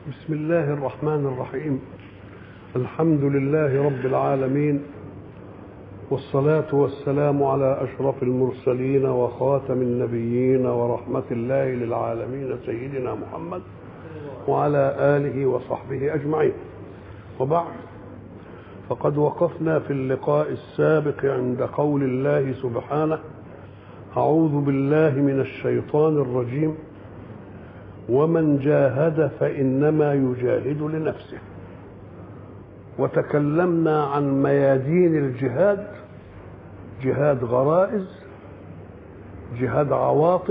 بسم الله الرحمن الرحيم الحمد لله رب العالمين والصلاة والسلام على أشرف المرسلين وخاتم النبيين ورحمة الله للعالمين سيدنا محمد وعلى آله وصحبه أجمعين وبعد فقد وقفنا في اللقاء السابق عند قول الله سبحانه أعوذ بالله من الشيطان الرجيم ومن جاهد فإنما يجاهد لنفسه وتكلمنا عن ميادين الجهاد جهاد غرائز جهاد عواطف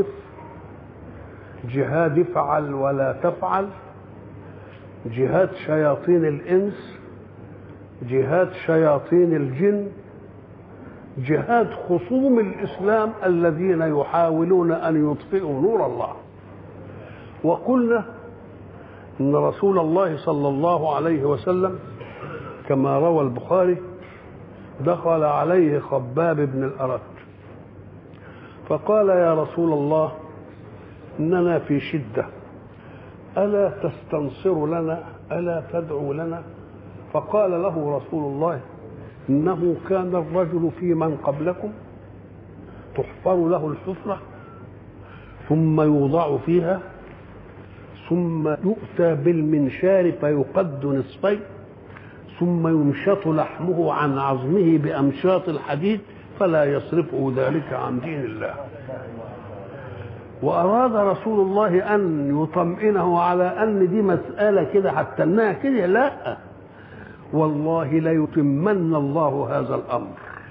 جهاد افعل ولا تفعل جهاد شياطين الانس جهاد شياطين الجن جهاد خصوم الاسلام الذين يحاولون ان يطفئوا نور الله وقلنا ان رسول الله صلى الله عليه وسلم كما روى البخاري دخل عليه خباب بن الأرت فقال يا رسول الله إننا في شدة ألا تستنصر لنا ألا تدعو لنا فقال له رسول الله إنه كان الرجل في من قبلكم تحفر له الحفرة ثم يوضع فيها ثم يؤتى بالمنشار فيقد نصفين ثم يمشط لحمه عن عظمه بأمشاط الحديد فلا يصرفه ذلك عن دين الله وأراد رسول الله أن يطمئنه على أن دي مسألة كده حتى إنها كده لا والله ليتمن الله هذا الأمر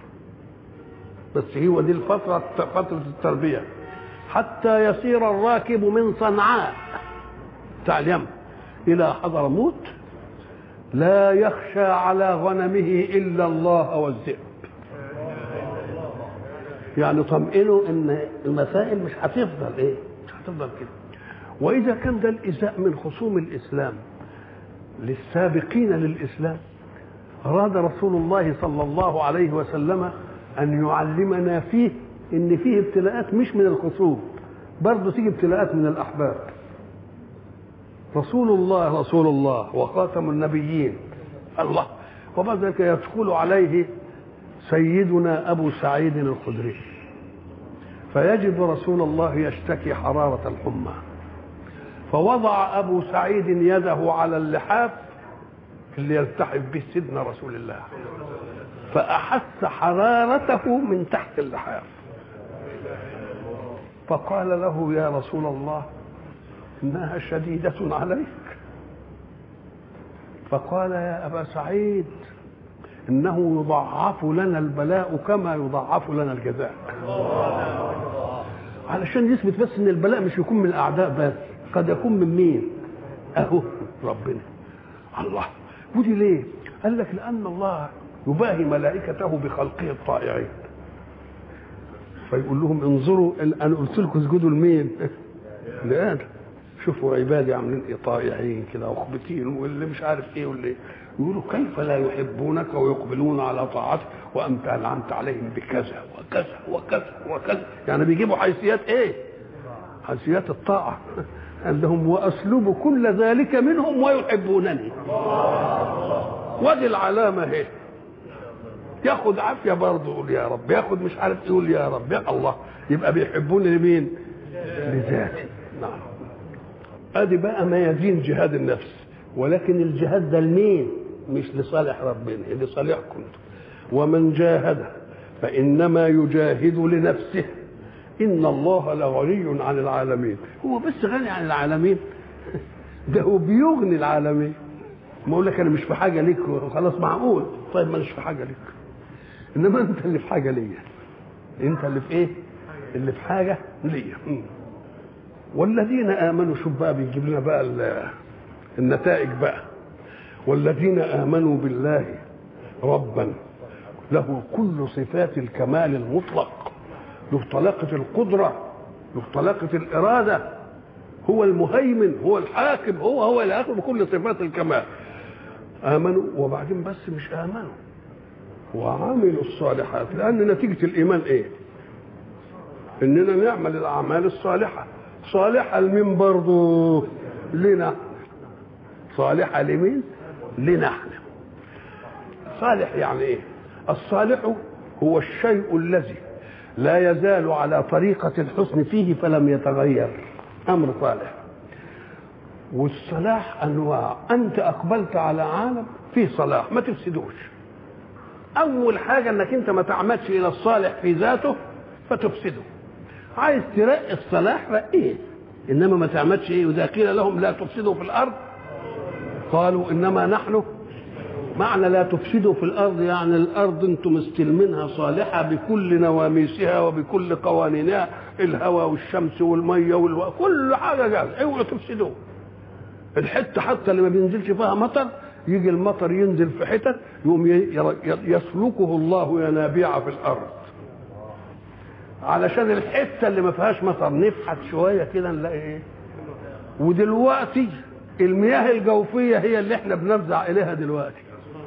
بس هو دي الفترة فترة التربية حتى يسير الراكب من صنعاء بتاع اليمن إلى حضرموت لا يخشى على غنمه الا الله والذئب يعني طمئنوا ان المسائل مش هتفضل ايه مش هتفضل كده واذا كان ده الايذاء من خصوم الاسلام للسابقين للاسلام اراد رسول الله صلى الله عليه وسلم ان يعلمنا فيه ان فيه ابتلاءات مش من الخصوم برضه تيجي ابتلاءات من الاحباب رسول الله رسول الله وخاتم النبيين الله وبعد ذلك يدخل عليه سيدنا ابو سعيد الخدري فيجد رسول الله يشتكي حراره الحمى فوضع ابو سعيد يده على اللحاف اللي يلتحف به سيدنا رسول الله فاحس حرارته من تحت اللحاف فقال له يا رسول الله انها شديده عليك فقال يا ابا سعيد انه يضاعف لنا البلاء كما يضاعف لنا الجزاء علشان يثبت بس ان البلاء مش يكون من الاعداء بس قد يكون من مين اهو ربنا الله ودي ليه قال لك لان الله يباهي ملائكته بخلقه الطائعين فيقول لهم انظروا انا قلت لكم اسجدوا لمين لادم شوفوا عبادي عاملين ايه طائعين كده وخبتين واللي مش عارف ايه واللي يقولوا كيف لا يحبونك ويقبلون على طاعتك وانت انعمت عليهم بكذا وكذا وكذا وكذا يعني بيجيبوا حيثيات ايه؟ حيثيات الطاعه قال لهم واسلب كل ذلك منهم ويحبونني ودي العلامه اهي ياخد عافيه برضه يقول يا رب ياخد مش عارف يقول يا رب يا الله يبقى بيحبوني لمين؟ لذاتي نعم ادي بقى ميادين جهاد النفس ولكن الجهاد ده لمين مش لصالح ربنا لصالحكم ومن جاهد فانما يجاهد لنفسه ان الله لغني عن العالمين هو بس غني عن العالمين ده هو بيغني العالمين ما اقول لك انا مش في حاجه ليك خلاص معقول طيب ما مش في حاجه ليك انما انت اللي في حاجه ليا انت اللي في ايه اللي في حاجه ليا والذين امنوا شوف بقى بيجيب لنا بقى النتائج بقى والذين امنوا بالله ربا له كل صفات الكمال المطلق له طلاقة القدرة له طلاقة الإرادة هو المهيمن هو الحاكم هو هو اللي آخر بكل صفات الكمال آمنوا وبعدين بس مش آمنوا وعملوا الصالحات لأن نتيجة الإيمان إيه؟ إننا نعمل الأعمال الصالحة صالحة لمين برضه؟ لنا صالحة لمين لنا احنا صالح يعني ايه الصالح هو الشيء الذي لا يزال على طريقة الحسن فيه فلم يتغير أمر صالح والصلاح أنواع أنت أقبلت على عالم فيه صلاح ما تفسدوش أول حاجة أنك أنت ما تعمدش إلى الصالح في ذاته فتفسده عايز ترقي الصلاح رقيه إنما ما تعمدش إيه وإذا قيل لهم لا تفسدوا في الأرض قالوا إنما نحن معنى لا تفسدوا في الارض يعني الارض انتم مستلمينها صالحه بكل نواميسها وبكل قوانينها الهواء والشمس والميه والو... كل حاجه جاهزه اوعوا تفسدوه الحته حتى اللي ما بينزلش فيها مطر يجي المطر ينزل في حتت يقوم يسلكه الله ينابيع في الارض علشان الحته اللي ما فيهاش مطر نفحت شويه كده نلاقي ايه ودلوقتي المياه الجوفيه هي اللي احنا بنفزع اليها دلوقتي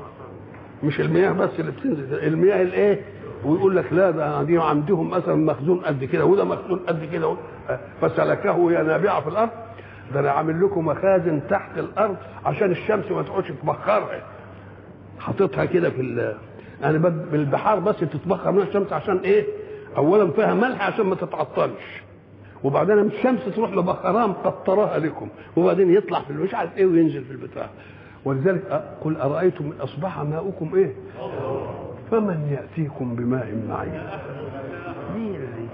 مش المياه بس اللي بتنزل المياه الايه ويقول لك لا ده دي عندهم مثلا مخزون قد كده وده مخزون قد كده فسلكه ينابيع في الارض ده انا عامل لكم مخازن تحت الارض عشان الشمس ما تقعدش تبخرها حاططها كده في ال يعني بالبحار بس تتبخر منها الشمس عشان ايه؟ اولا فيها ملح عشان ما تتعطلش وبعدين الشمس تروح لبخرها مقطراها لكم وبعدين يطلع في مش عارف ايه وينزل في البتاع ولذلك قل ارايتم ان اصبح ماؤكم ايه؟ فمن ياتيكم بماء معين؟ مين اللي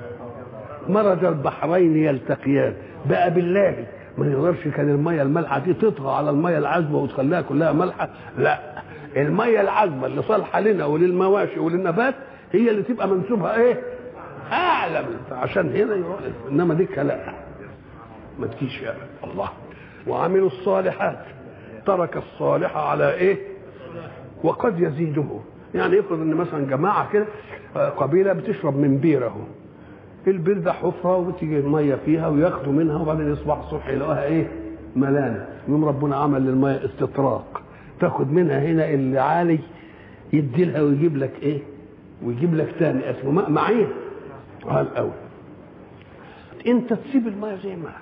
مرج البحرين يلتقيان بقى بالله ما يقدرش كان الميه المالحه دي تطغى على الميه العذبه وتخليها كلها مالحه لا الميه العذبه اللي صالحه لنا وللمواشي وللنبات هي اللي تبقى منسوبها ايه اعلى من عشان هنا يروح انما دي لا ما تجيش يا الله وعملوا الصالحات ترك الصالح على ايه وقد يزيده يعني افرض ان مثلا جماعه كده قبيله بتشرب من بير اهو البير ده حفره وتيجي الميه فيها وياخدوا منها وبعدين يصبح الصبح يلاقوها ايه ملانه يوم ربنا عمل للميه استطراق تاخد منها هنا اللي عالي يدي لها ويجيب لك ايه ويجيب لك تاني اسمه ماء معين قال قوي انت تسيب الميه زي ما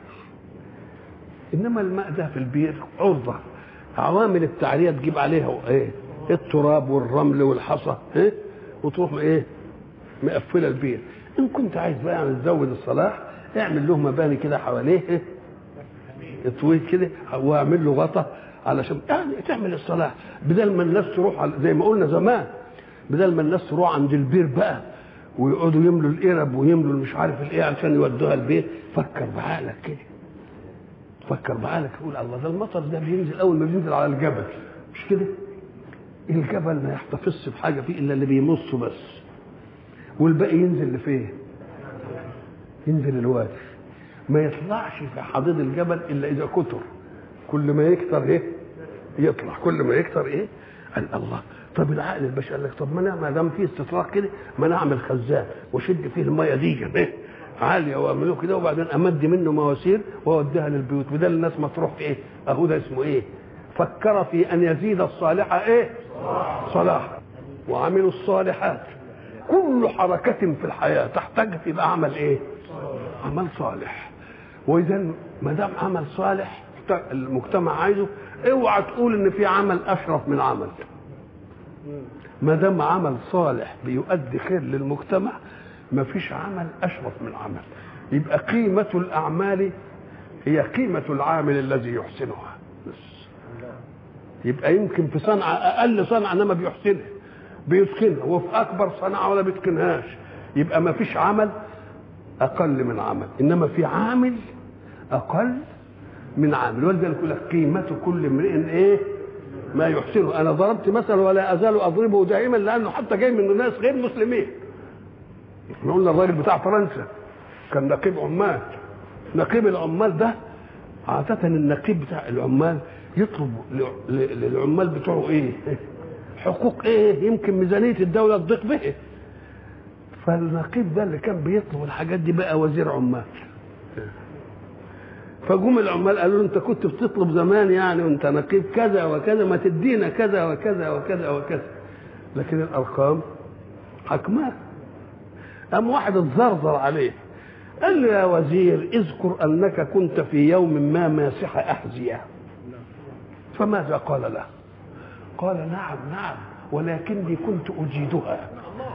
انما الماء ده في البير عرضه عوامل التعريه تجيب عليها ايه التراب والرمل والحصى ايه وتروح ايه مقفله البير ان كنت عايز بقى يعني تزود الصلاح اعمل له مباني كده حواليه ايه اطويه كده واعمل له غطا علشان يعني تعمل الصلاح بدل ما الناس تروح على زي ما قلنا زمان بدل ما الناس تروح عند البير بقى ويقعدوا يملوا القرب ويملوا مش عارف الايه عشان يودوها البيت فكر بعقلك كده فكر بعقلك تقول الله ده المطر ده بينزل اول ما بينزل على الجبل مش كده الجبل ما يحتفظش بحاجه فيه الا اللي بيمصه بس والباقي ينزل لفين ينزل الوادي ما يطلعش في حضيض الجبل الا اذا كتر كل ما يكتر ايه يطلع كل ما يكتر ايه قال الله طب العقل البشري قال لك طب ما انا ما دام في استطراق كده ما انا اعمل خزان واشد فيه الميه دي ايه عاليه واعمله كده وبعدين امد منه مواسير واوديها للبيوت بدل الناس ما تروح في ايه اهو ده اسمه ايه فكر في ان يزيد الصالح ايه صلاح وعملوا الصالحات كل حركة في الحياة تحتاج تبقى عمل ايه عمل صالح واذا ما دام عمل صالح المجتمع عايزه اوعى تقول ان في عمل اشرف من عمل ما دام عمل صالح بيؤدي خير للمجتمع ما فيش عمل اشرف من عمل يبقى قيمة الأعمال هي قيمة العامل الذي يحسنها بس يبقى يمكن في صنعة أقل صنعة إنما بيحسنها بيتقنها وفي أكبر صنعة ولا بيتقنهاش يبقى ما فيش عمل أقل من عمل إنما في عامل أقل من عامل ولذلك يقول لك قيمة كل امرئ إيه ما يحسنه أنا ضربت مثلا ولا أزال أضربه دائما لأنه حتى جاي من ناس غير مسلمين احنا قلنا الراجل بتاع فرنسا كان نقيب عمال نقيب العمال ده عادة النقيب بتاع العمال يطلب للعمال بتوعه ايه؟ حقوق ايه؟ يمكن ميزانية الدولة تضيق به فالنقيب ده اللي كان بيطلب الحاجات دي بقى وزير عمال فجم العمال قالوا له انت كنت بتطلب زمان يعني وانت نقيب كذا وكذا ما تدينا كذا وكذا وكذا وكذا لكن الارقام حكماه قام واحد اتزرزر عليه قال له يا وزير اذكر انك كنت في يوم ما ماسح احذيه فماذا قال له قال نعم نعم ولكني كنت أجيدها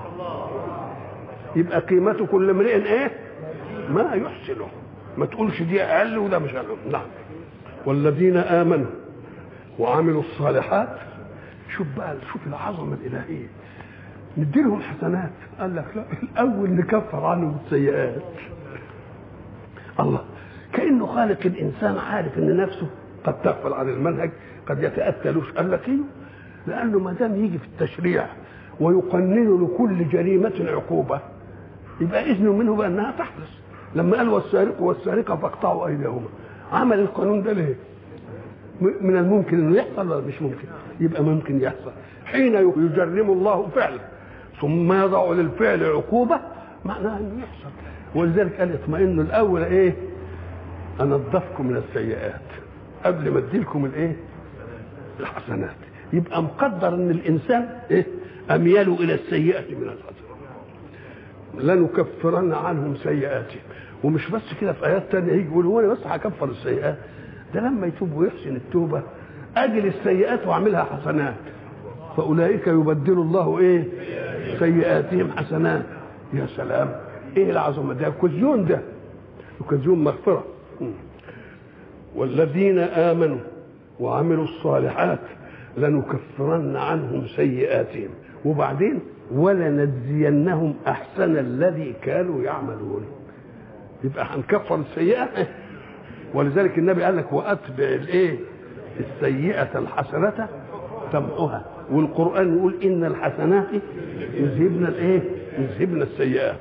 يبقى قيمة كل امرئ ايه ما يحسنه ما تقولش دي اقل وده مش اقل نعم والذين امنوا وعملوا الصالحات شوف بقى شوف العظمه الالهيه نديلهم حسنات قال لك لا الاول نكفر عنهم السيئات الله كانه خالق الانسان عارف ان نفسه قد تغفل عن المنهج قد يتاتى له قال لك ايه لانه ما دام يجي في التشريع ويقنن لكل جريمه عقوبه يبقى اذن منه بانها تحدث لما قال والسارق والسارقه فاقطعوا ايديهما عمل القانون ده ليه؟ من الممكن انه يحصل ولا مش ممكن؟ يبقى ممكن يحصل حين يجرم الله فعلا ثم يضع للفعل عقوبه معناها انه يحصل ولذلك قال اطمئنوا الاول ايه؟ انضفكم من السيئات قبل ما اديلكم الايه؟ الحسنات يبقى مقدر ان الانسان ايه؟ اميل الى السيئه من الحسنات لنكفرن عنهم سيئاتهم ومش بس كده في ايات تانية يجي يقول هو انا بس هكفر السيئات ده لما يتوب ويحسن التوبه اجل السيئات واعملها حسنات فاولئك يبدل الله ايه سيئاتهم حسنات يا سلام ايه العظمه ده كوزيون ده كوزيون مغفره والذين امنوا وعملوا الصالحات لنكفرن عنهم سيئاتهم وبعدين ولنجزينهم احسن الذي كانوا يعملون يبقى هنكفر السيئه ولذلك النبي قال لك واتبع الايه السيئه الحسنه تمحها والقران يقول ان الحسنات يذهبن الايه يذهبن السيئات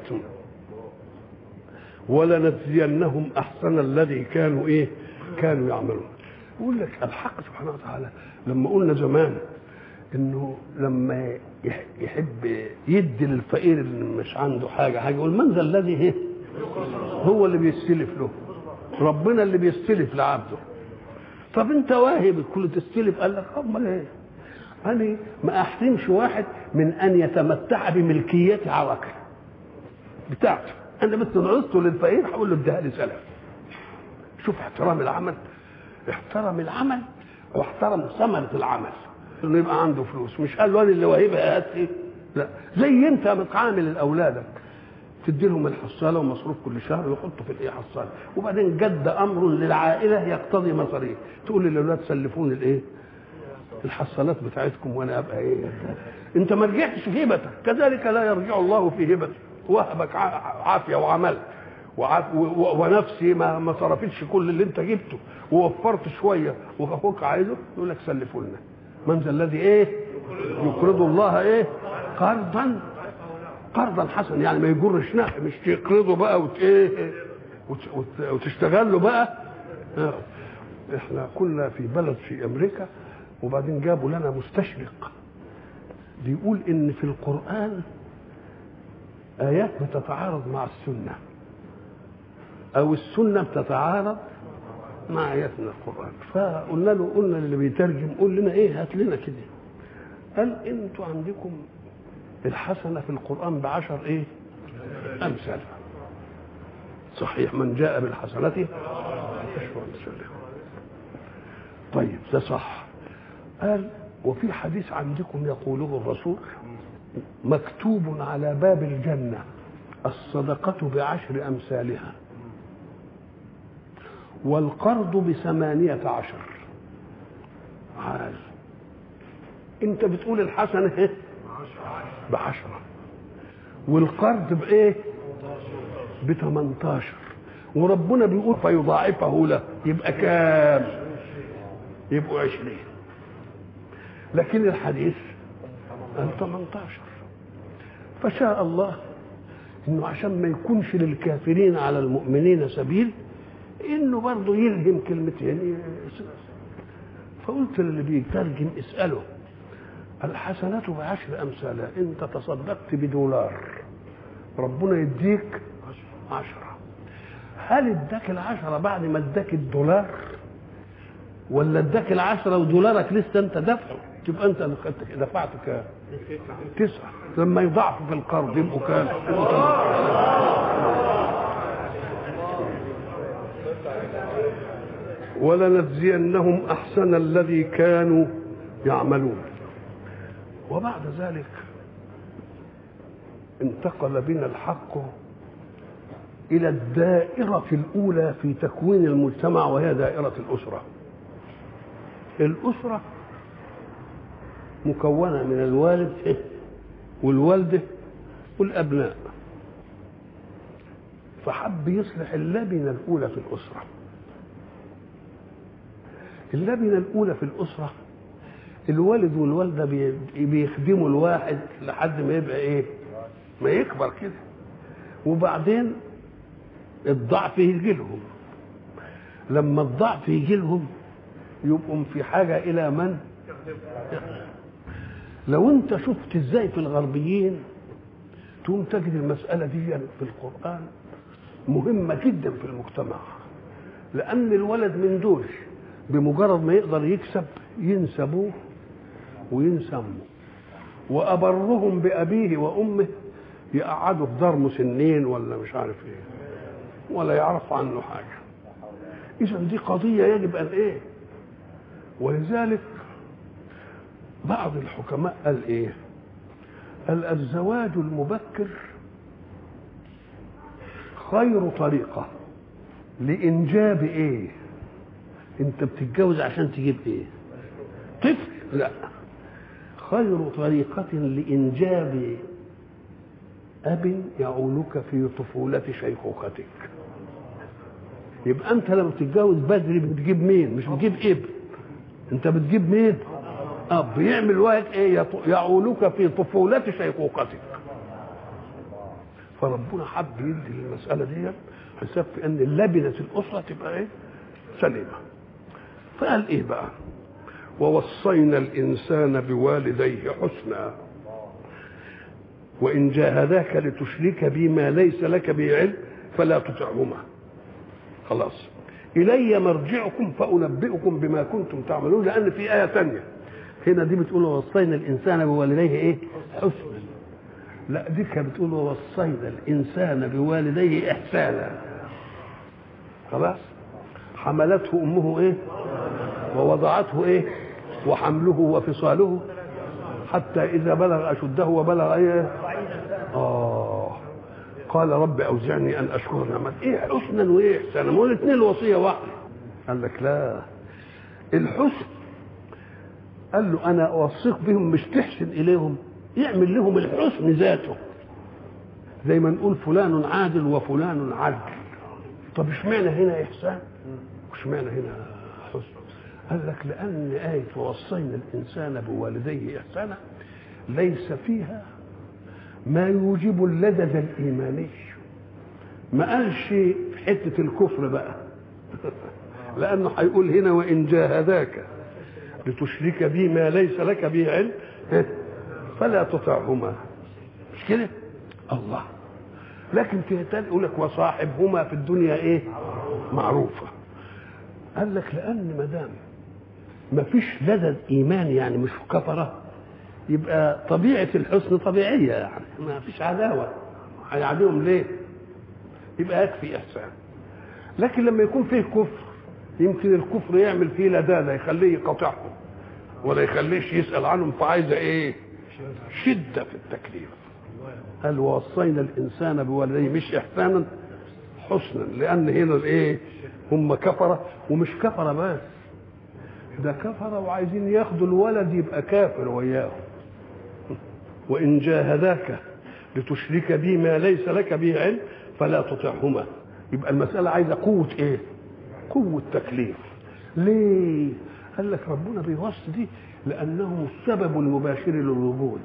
ولنجزينهم احسن الذي كانوا ايه كانوا يعملون يقول لك الحق سبحانه وتعالى لما قلنا زمان انه لما يحب يدي للفقير اللي مش عنده حاجه حاجه يقول من ذا الذي هي هو اللي بيستلف له ربنا اللي بيستلف لعبده طب انت واهب الكل تستلف قال لك امال ايه انا ما احرمش واحد من ان يتمتع بملكيه عركه بتاعته انا بس عرضته للفقير هقول له اديها لي سلف شوف احترام العمل احترم العمل واحترم ثمره العمل انه يبقى عنده فلوس مش قال له انا اللي واهبها هات ايه لا زي انت بتعامل الاولادك تدي لهم الحصاله ومصروف كل شهر ويحطوا في الايه حصاله وبعدين جد امر للعائله يقتضي مصاريف تقول للاولاد سلفوني الايه الحصالات بتاعتكم وانا ابقى ايه انت ما رجعتش في هبتك كذلك لا يرجع الله في هبتك وهبك عافيه وعمل ونفسي ما ما صرفتش كل اللي انت جبته ووفرت شويه واخوك عايزه يقول لك سلفوا لنا من ذا الذي ايه يقرض الله ايه قرضا قرضا حسنا يعني ما يجرش نقل مش تقرضه بقى وت ايه وتشتغل له بقى احنا كنا في بلد في امريكا وبعدين جابوا لنا مستشرق بيقول ان في القران ايات بتتعارض مع السنه او السنه بتتعارض مع ايات من القران فقلنا له قلنا للي بيترجم قول لنا ايه هات لنا كده قال انتوا عندكم الحسنه في القران بعشر ايه امثال صحيح من جاء بالحسنه عشر امثالها طيب ده صح قال وفي حديث عندكم يقوله الرسول مكتوب على باب الجنه الصدقه بعشر امثالها والقرض بثمانية عشر عال انت بتقول الحسنة ايه بعشرة والقرض بايه بتمنتاشر وربنا بيقول فيضاعفه له يبقى كام يبقوا عشرين لكن الحديث قال 18 فشاء الله انه عشان ما يكونش للكافرين على المؤمنين سبيل انه برضه يلهم كلمتين فقلت للي بيترجم اساله الحسنات بعشر امثالها انت تصدقت بدولار ربنا يديك عشرة هل اداك العشرة بعد ما اداك الدولار ولا اداك العشرة ودولارك لسه انت دافعه تبقى انت اللي خدت دفعت كام؟ تسعة لما يضاعفوا في القرض يبقوا كام؟ ولنجزينهم احسن الذي كانوا يعملون وبعد ذلك انتقل بنا الحق الى الدائره الاولى في تكوين المجتمع وهي دائره الاسره الاسره مكونه من الوالد والوالده والابناء فحب يصلح اللبنه الاولى في الاسره اللبنه الاولى في الاسره الوالد والوالده بيخدموا الواحد لحد ما يبقى ايه ما يكبر كده وبعدين الضعف يجي لهم لما الضعف يجي لهم يبقوا في حاجه الى من لو انت شفت ازاي في الغربيين تقوم تجد المساله دي في القران مهمه جدا في المجتمع لان الولد من دول بمجرد ما يقدر يكسب ينسبوه وينسموا وأبرهم بأبيه وأمه يقعدوا في دار مسنين ولا مش عارف ايه ولا يعرف عنه حاجة إذا دي قضية يجب أن إيه ولذلك بعض الحكماء قال إيه قال الزواج المبكر خير طريقة لإنجاب إيه أنت بتتجوز عشان تجيب إيه طفل لا خير طريقة لإنجاب أب يعولك في طفولة شيخوختك يبقى أنت لما تتجوز بدري بتجيب مين؟ مش بتجيب ابن أنت بتجيب مين؟ أب يعمل واحد إيه يعولك في طفولة شيخوختك فربنا حب يدي المسألة دي حساب في أن لبنة الأسرة تبقى إيه؟ سليمة فقال إيه بقى؟ ووصينا الإنسان بوالديه حسنا وإن جاهداك لتشرك بي ما ليس لك به علم فلا تطعهما خلاص إلي مرجعكم فأنبئكم بما كنتم تعملون لأن في آية ثانية هنا دي بتقول ووصينا الإنسان بوالديه إيه حسنا لا دي كانت بتقول ووصينا الإنسان بوالديه إحسانا خلاص حملته أمه إيه ووضعته إيه وحمله وفصاله حتى إذا بلغ أشده وبلغ إيه آه قال رب أوزعني أن أشكر نعمت إيه حسنا وإيه إحسانا ما هو الاثنين الوصية واحدة قال لك لا الحسن قال له أنا أوصيك بهم مش تحسن إليهم يعمل لهم الحسن ذاته زي ما نقول فلان عادل وفلان عدل طب اشمعنى هنا إحسان واشمعنى هنا حسن قال لك لأن آية ووصينا الإنسان بوالديه إحسانا ليس فيها ما يوجب اللدد الإيماني ما قالش في حتة الكفر بقى لأنه هيقول هنا وإن جاهداك لتشرك بي ما ليس لك به علم فلا تطعهما مش كده الله لكن في تاني يقول لك وصاحبهما في الدنيا ايه معروفه قال لك لان ما دام ما فيش لدد ايمان يعني مش كفره يبقى طبيعه الحسن طبيعيه يعني ما فيش عداوه هيعاديهم ليه يبقى يكفي احسان لكن لما يكون فيه كفر يمكن الكفر يعمل فيه لداده يخليه يقاطعهم ولا يخليش يسال عنهم فعايزه ايه شده في التكليف قال ووصينا الانسان بوالديه مش احسانا حسنا لان هنا الايه هم كفره ومش كفره بس ده كفره وعايزين ياخدوا الولد يبقى كافر وياهم وان جاهداك لتشرك بي ما ليس لك به علم فلا تطعهما يبقى المساله عايزه قوه ايه قوه تكليف ليه قال لك ربنا بيوصي دي لانه السبب المباشر للوجود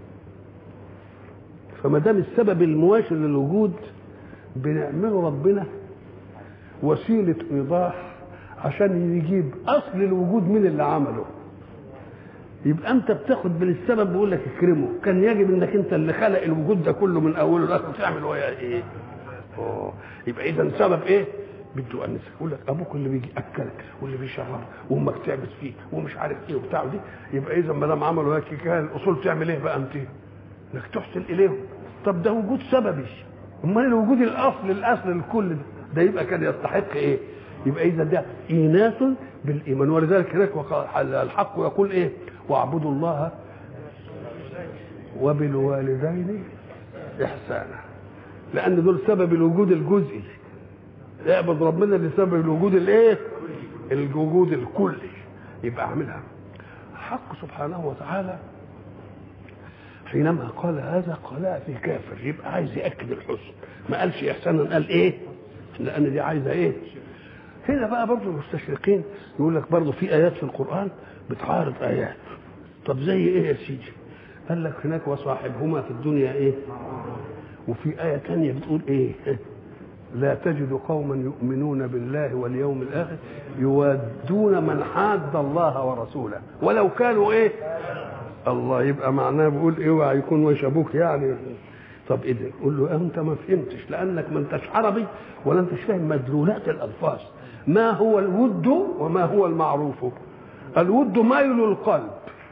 فما دام السبب المباشر للوجود بنعمله ربنا وسيله ايضاح عشان يجيب اصل الوجود من اللي عمله يبقى انت بتاخد بالسبب بيقول لك اكرمه كان يجب انك انت اللي خلق الوجود ده كله من اوله لاخره تعمل وياه ايه اه يبقى اذا سبب ايه بده انسك يقول لك ابوك اللي بيجي اكلك واللي بيشربك وامك تعبت فيه ومش عارف ايه وبتاع دي يبقى اذا ما دام عملوا هيك كان الاصول تعمل ايه بقى انت انك تحسن اليهم طب ده وجود سببي امال الوجود الاصل الاصل الكل ده ده يبقى كان يستحق ايه يبقى اذا ده ايناس بالايمان ولذلك هناك الحق يقول ايه واعبدوا الله وبالوالدين احسانا لان دول سبب الوجود الجزئي اعبد ربنا لسبب الوجود الايه الوجود الكلي يبقى اعملها حق سبحانه وتعالى حينما قال هذا قالها في كافر يبقى عايز ياكد الحسن ما قالش احسانا قال ايه لان دي عايزه ايه هنا بقى برضه المستشرقين يقول لك برضه في ايات في القران بتعارض ايات طب زي ايه يا سيدي قال لك هناك وصاحبهما في الدنيا ايه وفي آية تانية بتقول إيه لا تجد قوما يؤمنون بالله واليوم الآخر يوادون من حاد الله ورسوله ولو كانوا إيه الله يبقى معناه بيقول اوعى يكون وش ابوك يعني طب ايه ده؟ قول له انت ما فهمتش لانك ما انتش عربي ولا انتش فاهم مدلولات الالفاظ ما هو الود وما هو المعروف الود ميل القلب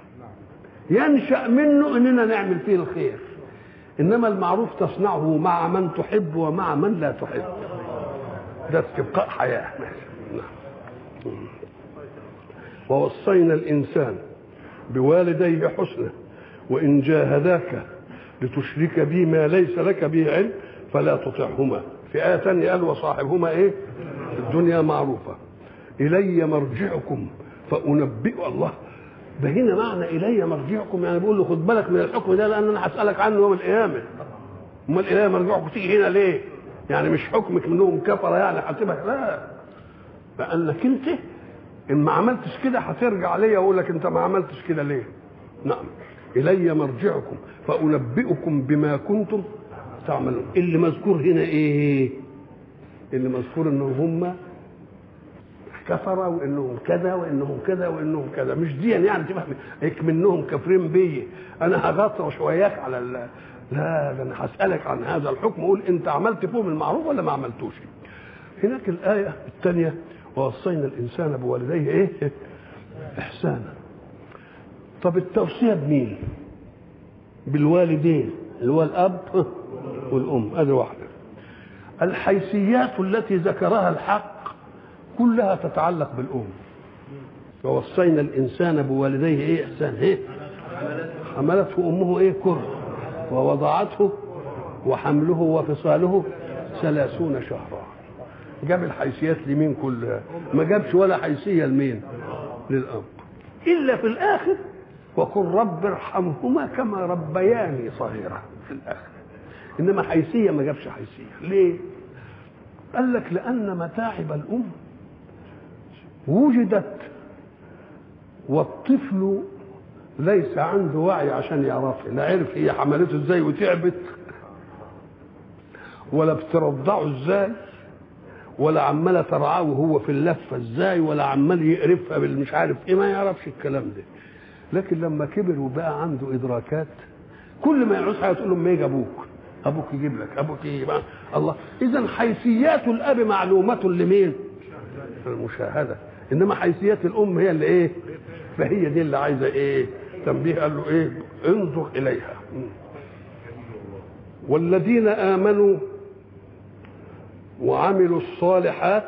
ينشا منه اننا نعمل فيه الخير انما المعروف تصنعه مع من تحب ومع من لا تحب ده استبقاء حياه نعم ووصينا الانسان بوالديه حسنا وان جاهداك لتشرك بي ما ليس لك به علم فلا تطعهما في آية ثانية قال وصاحبهما إيه؟ الدنيا معروفة إلي مرجعكم فأنبئ الله ده هنا معنى إلي مرجعكم يعني بيقول له خد بالك من الحكم ده لأن أنا هسألك عنه يوم القيامة أمال إلي مرجعكم تيجي هنا ليه؟ يعني مش حكمك منهم كفرة يعني حاسبك لا لأنك أنت إن ما عملتش كده هترجع ليا وأقول لك أنت ما عملتش كده ليه؟ نعم إلي مرجعكم فأنبئكم بما كنتم تعملون اللي مذكور هنا إيه؟ اللي مذكور إنهم هم كفرة وإنهم كذا وإنهم كذا وإنهم كذا مش دي يعني تفهم منهم كافرين بي أنا هغطرش وياك على ال... لا ده أنا هسألك عن هذا الحكم أقول أنت عملت فيهم المعروف ولا ما عملتوش؟ هناك الآية الثانية ووصينا الإنسان بوالديه إيه؟ إحسانا طب التوصية بمين؟ بالوالدين اللي هو الأب والأم هذه واحدة الحيثيات التي ذكرها الحق كلها تتعلق بالأم ووصينا الإنسان بوالديه إيه إحسان إيه؟ حملته أمه إيه كره ووضعته وحمله وفصاله ثلاثون شهرا جاب الحيثيات لمين كلها ما جابش ولا حيثية لمين للأب إلا في الآخر وقل رب ارحمهما كما ربياني صغيرا في الآخر إنما حيثية ما جابش حيثية ليه قال لك لأن متاعب الأم وجدت والطفل ليس عنده وعي عشان يعرفها لا عرف هي حملته ازاي وتعبت ولا بترضعه ازاي ولا عماله ترعاه وهو في اللفه ازاي ولا عمال يقرفها بالمش عارف ايه ما يعرفش الكلام ده لكن لما كبر وبقى عنده ادراكات كل ما يعوز حاجه تقول له ما يجي ابوك ابوك يجيب لك ابوك يجيب الله اذا حيثيات الاب معلومه لمين المشاهده انما حيثيات الام هي اللي ايه فهي دي اللي عايزه ايه تنبيه قال له ايه انظر اليها والذين امنوا وعملوا الصالحات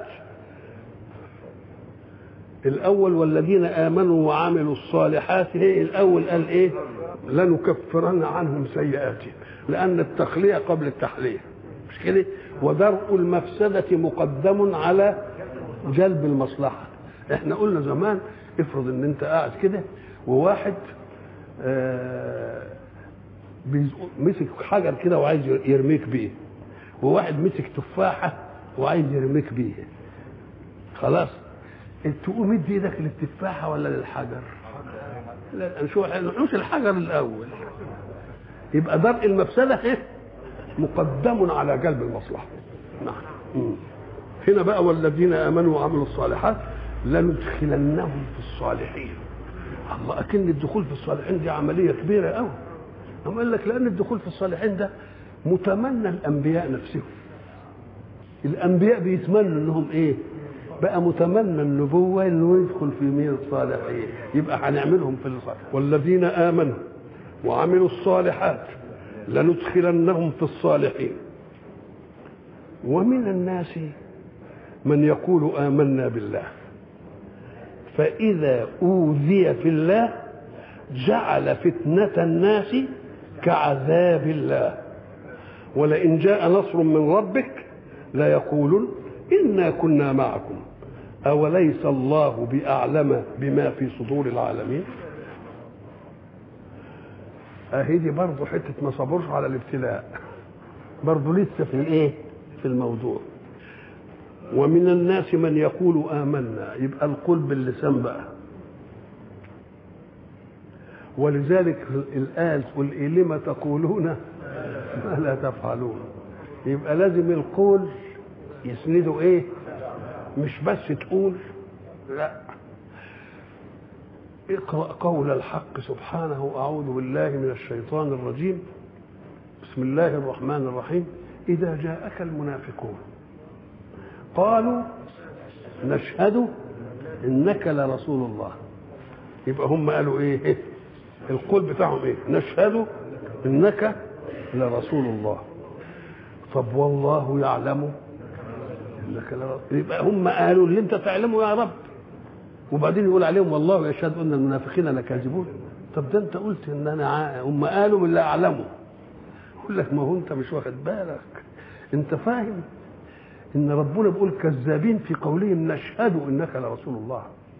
الاول والذين امنوا وعملوا الصالحات ايه الاول قال ايه لنكفرن عنهم سيئاتهم لان التخليه قبل التحليه مش كده ودرء المفسده مقدم على جلب المصلحه احنا قلنا زمان افرض ان انت قاعد كده وواحد آه مسك حجر كده وعايز يرميك بيه وواحد مسك تفاحه وعايز يرميك بيه خلاص تقوم ادي ايدك للتفاحه ولا للحجر لا نشوف نحوش الحجر الاول يبقى درء المفسده ايه مقدم على جلب المصلحه نعم هنا بقى والذين امنوا وعملوا الصالحات لندخلنهم في الصالحين الله اكن الدخول في الصالحين دي عمليه كبيره قوي أما قال لك لان الدخول في الصالحين ده متمنى الانبياء نفسهم الانبياء بيتمنوا انهم ايه بقى متمنى النبوه انه يدخل في مين الصالحين يبقى هنعملهم في الصالح والذين امنوا وعملوا الصالحات لندخلنهم في الصالحين ومن الناس من يقول آمنا بالله فإذا أوذي في الله جعل فتنة الناس كعذاب الله ولئن جاء نصر من ربك ليقولن إنا كنا معكم أوليس الله بأعلم بما في صدور العالمين أهي دي برضه حتة ما صبرش على الابتلاء برضه لسه في الايه في الموضوع ومن الناس من يقول آمنا يبقى القول باللسان بقى ولذلك الآية تقول إيه لما تقولون ما لا تفعلون يبقى لازم القول يسنده ايه مش بس تقول لا اقرأ قول الحق سبحانه أعوذ بالله من الشيطان الرجيم بسم الله الرحمن الرحيم إذا جاءك المنافقون قالوا نشهد إنك لرسول الله يبقى هم قالوا إيه القول بتاعهم إيه نشهد إنك لرسول الله طب والله يعلم انك لرسول يبقى هم قالوا اللي انت تعلمه يا رب وبعدين يقول عليهم والله يشهد ان المنافقين لكاذبون طب ده انت قلت ان انا ع... هم قالوا من لا اعلمه يقول لك ما هو انت مش واخد بالك انت فاهم ان ربنا بيقول كذابين في قولهم نشهد انك لرسول الله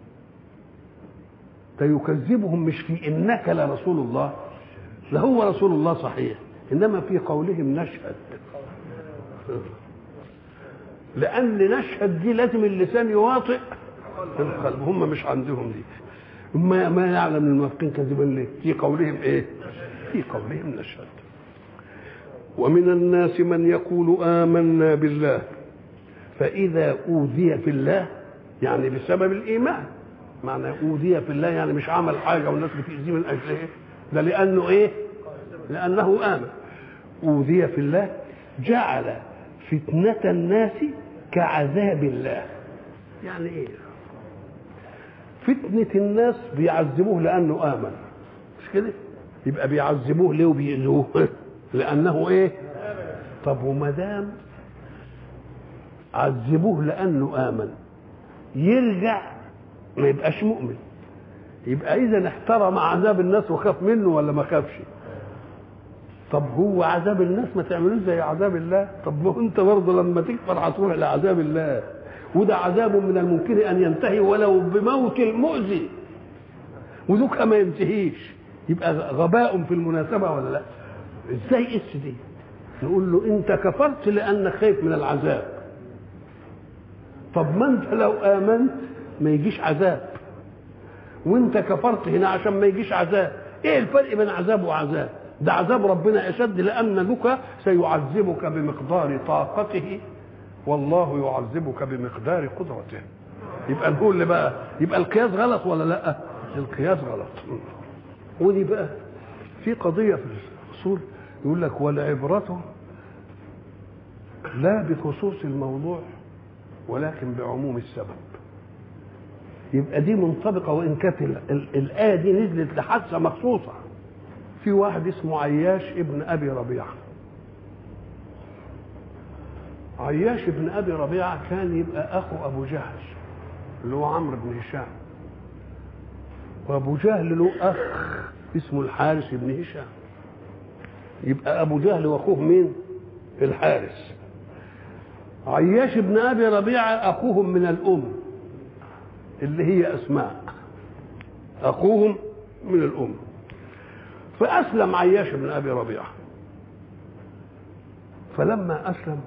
فيكذبهم مش في انك لرسول الله ده هو رسول الله صحيح انما في قولهم نشهد لان نشهد دي لازم اللسان يواطئ القلب هم مش عندهم دي ما ما يعلم المنافقين كذبا ليه في قولهم ايه في قولهم نشهد ومن الناس من يقول آمنا بالله فإذا أوذي في الله يعني بسبب الإيمان معنى أوذي في الله يعني مش عمل حاجة والناس بتأذيه من أجل إيه ده لأنه إيه لأنه آمن أوذي في الله جعل فتنة الناس كعذاب الله يعني إيه فتنة الناس بيعذبوه لأنه آمن مش كده يبقى بيعذبوه ليه وبيأذوه لأنه إيه طب وما دام عذبوه لأنه آمن يرجع ما يبقاش مؤمن يبقى إذا احترم عذاب الناس وخاف منه ولا ما خافش طب هو عذاب الناس ما تعملوش زي عذاب الله طب ما انت برضه لما تكفر هتروح لعذاب الله وده عذاب من الممكن ان ينتهي ولو بموت المؤذي وذوك ما ينتهيش يبقى غباء في المناسبه ولا لا ازاي اس دي نقول له انت كفرت لانك خايف من العذاب طب ما انت لو امنت ما يجيش عذاب وانت كفرت هنا عشان ما يجيش عذاب ايه الفرق بين عذاب وعذاب ده عذاب ربنا اشد لان لك سيعذبك بمقدار طاقته والله يعذبك بمقدار قدرته يبقى نقول اللي بقى يبقى القياس غلط ولا لا القياس غلط ودي بقى في قضيه في الاصول يقول لك والعبره لا بخصوص الموضوع ولكن بعموم السبب يبقى دي منطبقه وان كانت الايه دي نزلت لحادثه مخصوصه في واحد اسمه عياش ابن ابي ربيعه عياش ابن ابي ربيعه كان يبقى اخو ابو جهل اللي هو عمرو بن هشام وابو جهل له اخ اسمه الحارث بن هشام يبقى ابو جهل واخوه مين الحارث عياش ابن ابي ربيعه اخوهم من الام اللي هي اسماء اخوهم من الام فاسلم عياش بن ابي ربيعه فلما اسلم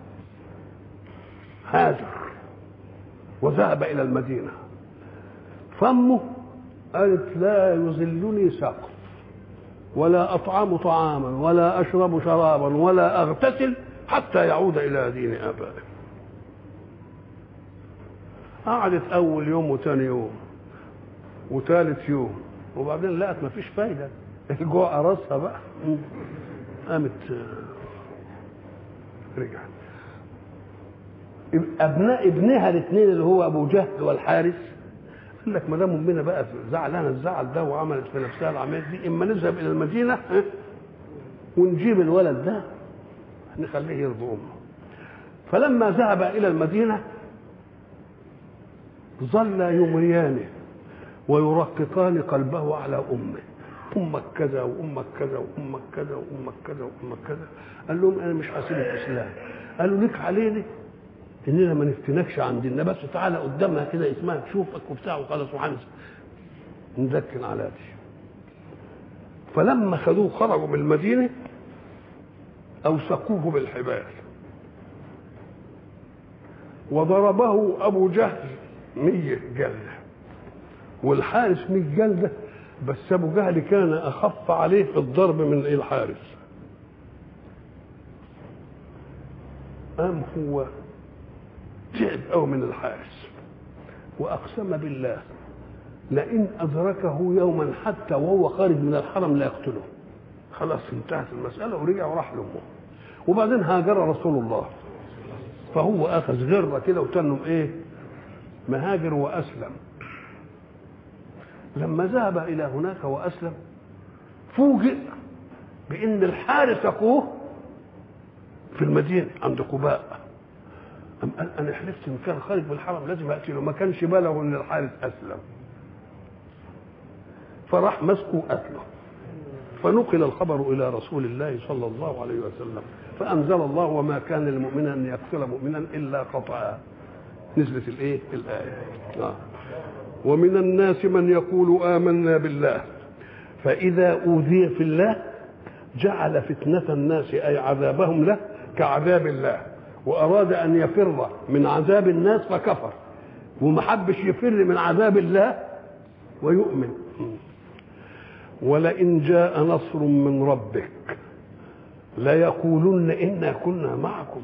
هاجر وذهب الى المدينه فامه قالت لا يظلني سقف ولا اطعم طعاما ولا اشرب شرابا ولا اغتسل حتى يعود الى دين ابائه قعدت اول يوم وثاني يوم وثالث يوم وبعدين لقت مفيش فايده الجوع راسها بقى قامت رجعت ابناء ابنها الاثنين اللي هو ابو جهل والحارث قال لك ما دام امنا بقى زعلانه الزعل ده وعملت في نفسها العمليه دي اما نذهب الى المدينه ونجيب الولد ده نخليه يرضي امه فلما ذهب الى المدينه ظلا يمريانه ويرققان قلبه على امه امك كذا وامك كذا وامك كذا وامك كذا وامك كذا قال لهم انا مش هسيب الاسلام قالوا لك علينا اننا ما نفتنكش عن ديننا بس تعالى قدامها كده اسمها تشوفك وبتاع وخلاص وهنسى نذكن على دي فلما خذوه خرجوا من المدينه اوثقوه بالحبال وضربه ابو جهل مية جلده والحارس مية جلده بس ابو جهل كان اخف عليه في الضرب من الحارس قام هو تعب قوي من الحارس واقسم بالله لئن ادركه يوما حتى وهو خارج من الحرم لا يقتله خلاص انتهت المساله ورجع وراح لامه وبعدين هاجر رسول الله فهو اخذ غره كده وتنم ايه مهاجر واسلم لما ذهب الى هناك واسلم فوجئ بان الحارس اخوه في المدينه عند قباء أم قال انا حلفت ان كان خارج من الحرم لازم اقتله ما كانش بلغه ان الحارس اسلم فراح مسكه قتله فنقل الخبر الى رسول الله صلى الله عليه وسلم فانزل الله وما كان للمؤمن ان يقتل مؤمنا الا خطأ نزلت الايه الايه آه. ومن الناس من يقول آمنا بالله فإذا أوذي في الله جعل فتنة الناس أي عذابهم له كعذاب الله وأراد أن يفر من عذاب الناس فكفر ومحبش يفر من عذاب الله ويؤمن ولئن جاء نصر من ربك ليقولن إنا كنا معكم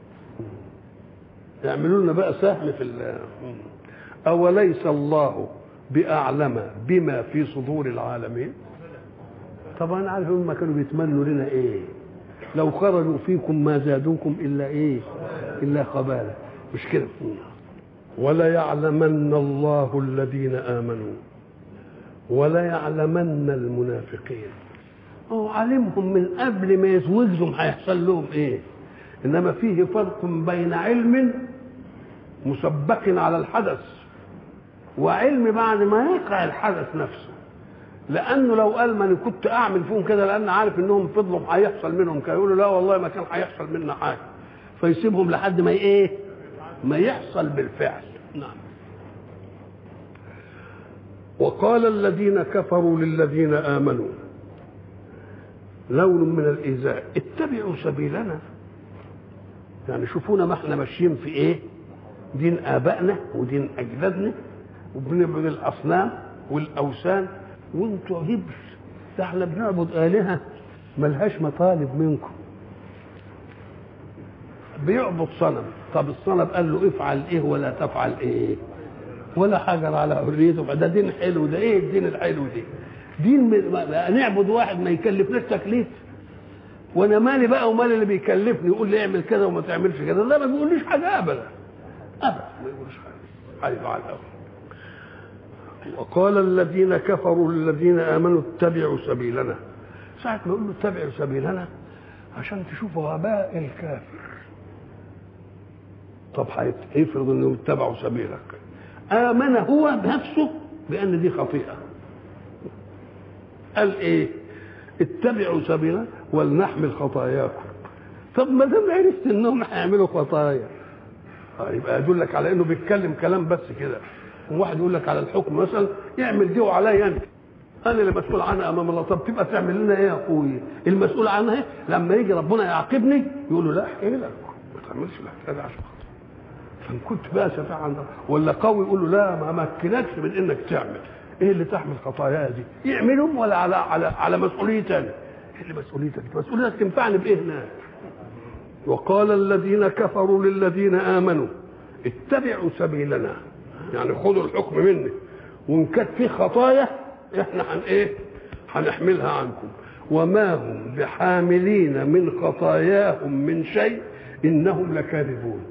يعملوا لنا بقى سهم في الله أوليس الله بأعلم بما في صدور العالمين طبعا عارف هم كانوا بيتمنوا لنا ايه لو خرجوا فيكم ما زادوكم الا ايه الا خبالا مش كده ولا يعلمن الله الذين امنوا ولا يعلمن المنافقين هو علمهم من قبل ما يزوجهم هيحصل لهم ايه انما فيه فرق بين علم مسبق على الحدث وعلم بعد ما يقع الحدث نفسه لانه لو قال ما انا كنت اعمل فيهم كده لان عارف انهم فضلوا هيحصل منهم كانوا يقولوا لا والله ما كان هيحصل منا حاجه فيسيبهم لحد ما ايه ما يحصل بالفعل نعم وقال الذين كفروا للذين امنوا لون من الايذاء اتبعوا سبيلنا يعني شوفونا ما احنا ماشيين في ايه دين ابائنا ودين اجدادنا وبنعبد الاصنام والاوثان وانتوا هبل ده احنا بنعبد الهه ملهاش مطالب منكم بيعبد صنم طب الصنم قال له افعل ايه ولا تفعل ايه ولا حجر على حريته ده دين حلو ده ايه الدين الحلو ده دين نعبد واحد ما يكلفناش تكليف وانا مالي بقى ومال اللي بيكلفني يقول لي اعمل كذا وما تعملش كذا لا ما بيقوليش حاجه ابدا ابدا ما يقولش حاجه ايوه على الأول. وقال الذين كفروا للذين امنوا اتبعوا سبيلنا ساعة ما يقول له اتبعوا سبيلنا عشان تشوفوا غباء الكافر طب هيفرض انه اتبعوا سبيلك امن هو بنفسه بان دي خطيئه قال ايه اتبعوا سبيلنا ولنحمل خطاياكم طب ما دام عرفت انهم هيعملوا خطايا يبقى يدلك على انه بيتكلم كلام بس كده واحد يقول لك على الحكم مثلا يعمل دي وعليا انت انا اللي مسؤول عنها امام الله طب تبقى تعمل لنا ايه يا اخوي المسؤول عنها لما يجي ربنا يعاقبني يقول له لا احكي لك ما تعملش الحكايه دي عشان خاطر فان كنت بقى شفاعة عند ولا قوي يقول له لا ما امكنكش من انك تعمل ايه اللي تحمل خطاياها دي يعملهم ولا على على على مسؤوليتي انا ايه اللي مسؤوليتك مسؤوليتك تنفعني بايه هناك وقال الذين كفروا للذين امنوا اتبعوا سبيلنا يعني خذوا الحكم مني وان كانت في خطايا احنا هن ايه هنحملها عنكم وما هم بحاملين من خطاياهم من شيء انهم لكاذبون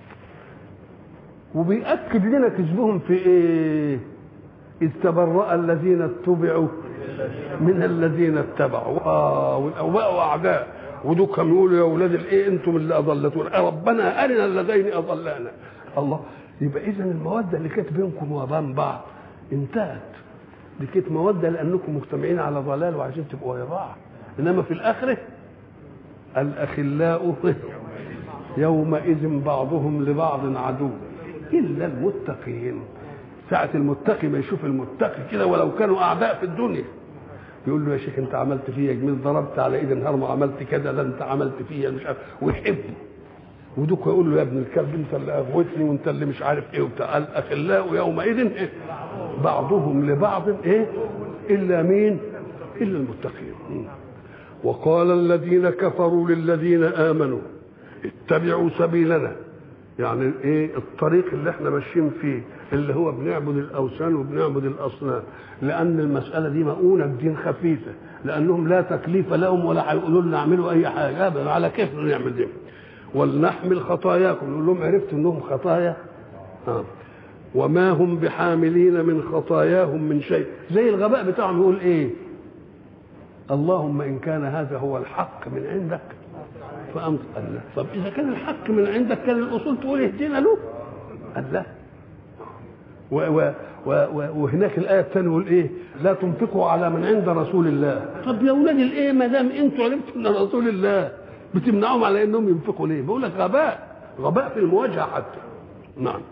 وبيأكد لنا كذبهم في ايه اذ تبرأ الذين اتبعوا من الذين اتبعوا اه وبقوا اعداء ودول كانوا يقولوا يا اولاد الايه انتم اللي اضلتونا ربنا ارنا اللذين اضلانا الله يبقى اذا الموده اللي كانت بينكم وبين بعض انتهت دي كانت موده لانكم مجتمعين على ضلال وعايزين تبقوا ويا بعض انما في الاخره الاخلاء يومئذ بعضهم لبعض عدو الا المتقين ساعة المتقي ما يشوف المتقي كده ولو كانوا اعداء في الدنيا يقول له يا شيخ انت عملت فيا جميل ضربت على ايد الهرم وعملت كذا ده انت عملت فيا مش عارف ويحبه ودوك يقول له يا ابن الكلب انت اللي اغوتني وانت اللي مش عارف ايه وبتاع الاخلاء يومئذ إيه؟ بعضهم لبعض ايه الا مين الا المتقين وقال الذين كفروا للذين امنوا اتبعوا سبيلنا يعني ايه الطريق اللي احنا ماشيين فيه اللي هو بنعبد الاوثان وبنعبد الاصنام لان المساله دي مؤونه بدين خفيفه لانهم لا تكليف لهم ولا هيقولوا لنا اعملوا اي حاجه ابدا على كيف نعمل دي ولنحمل خطاياكم نقول لهم عرفتوا انهم خطايا آه. وما هم بحاملين من خطاياهم من شيء زي الغباء بتاعهم يقول ايه اللهم ان كان هذا هو الحق من عندك فامطر الله طب اذا كان الحق من عندك كان الاصول تقول اهدنا له قال لا و و و و وهناك الايه الثانيه يقول ايه لا تنفقوا على من عند رسول الله طب يا اولاد الايه ما دام انتوا عرفتوا ان رسول الله بتمنعهم على انهم ينفقوا ليه بقول لك غباء غباء في المواجهه حتى نعم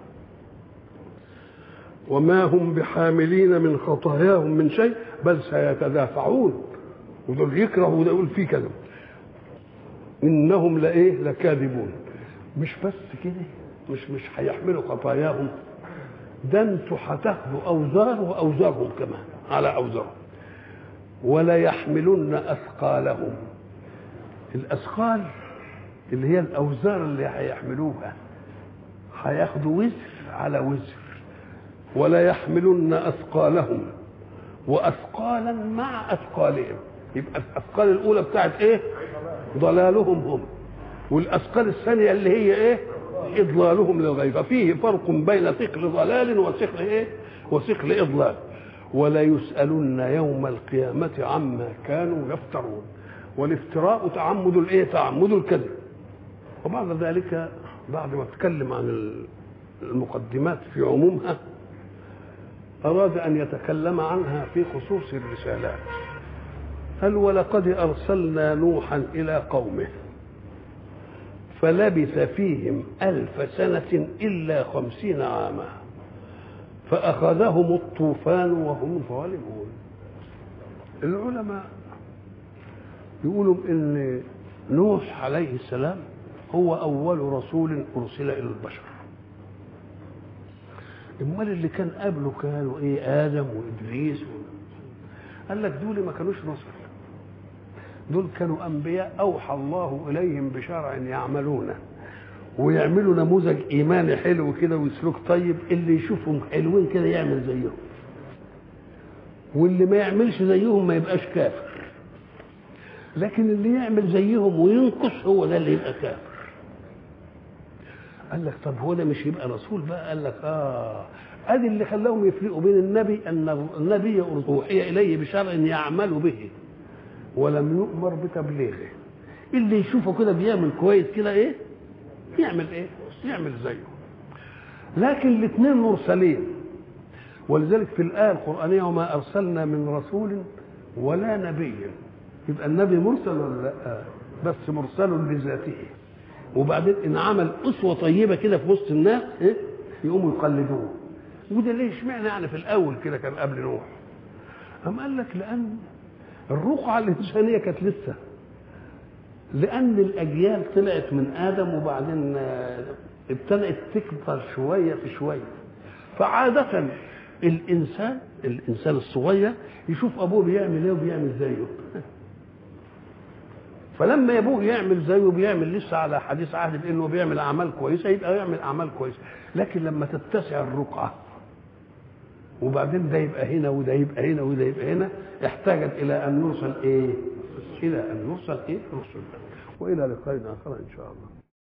وما هم بحاملين من خطاياهم من شيء بل سيتدافعون ودول يكرهوا وده يقول فيه كذا انهم لايه لكاذبون مش بس كده مش مش هيحملوا خطاياهم ده انتوا هتاخدوا اوزار واوزارهم كمان على اوزارهم ولا يحملن اثقالهم الاثقال اللي هي الاوزار اللي هيحملوها هياخدوا وزر على وزر ولا يحملن اثقالهم واثقالا مع اثقالهم يبقى الاثقال الاولى بتاعت ايه ضلالهم هم والاثقال الثانيه اللي هي ايه اضلالهم للغير ففيه فرق بين ثقل ضلال وثقل ايه وثقل اضلال ولا يسالن يوم القيامه عما كانوا يفترون والافتراء تعمد الايه تعمد الكذب وبعد ذلك بعد ما تكلم عن المقدمات في عمومها أراد أن يتكلم عنها في خصوص الرسالات قال ولقد أرسلنا نوحا إلى قومه فلبث فيهم ألف سنة إلا خمسين عاما فأخذهم الطوفان وهم ظالمون العلماء يقولوا إن نوح عليه السلام هو أول رسول أرسل إلى البشر امال اللي كان قبله كانوا ايه ادم وادريس و... قال لك دول ما كانوش رسل دول كانوا انبياء اوحى الله اليهم بشرع يعملونه ويعملوا نموذج ايماني حلو كده وسلوك طيب اللي يشوفهم حلوين كده يعمل زيهم واللي ما يعملش زيهم ما يبقاش كافر لكن اللي يعمل زيهم وينقص هو ده اللي يبقى كافر قال لك طب هو ده مش يبقى رسول بقى قال لك اه ادي اللي خلاهم يفرقوا بين النبي ان النبي اوحي اليه بشرع يعمل به ولم يؤمر بتبليغه اللي يشوفه كده بيعمل كويس كده ايه يعمل ايه يعمل زيه لكن الاثنين مرسلين ولذلك في الايه القرانيه وما ارسلنا من رسول ولا نبي يبقى النبي مرسل ولا لا بس مرسل لذاته وبعدين ان عمل اسوه طيبه كده في وسط الناس إيه؟ يقوموا يقلدوه وده ليه اشمعنى يعني في الاول كده كان قبل نوح أم قال لك لان الرقعه الانسانيه كانت لسه لان الاجيال طلعت من ادم وبعدين ابتدات تكبر شويه في شويه فعاده الانسان الانسان الصغير يشوف ابوه بيعمل ايه وبيعمل زيه فلما ابوه يعمل زيه بيعمل لسه على حديث عهد بانه بيعمل اعمال كويسه يبقى يعمل اعمال كويسه لكن لما تتسع الرقعه وبعدين ده يبقى هنا وده يبقى هنا وده يبقى هنا احتاجت الى ان نرسل ايه؟ الى ان نرسل ايه؟ رسل والى لقاء اخر ان شاء الله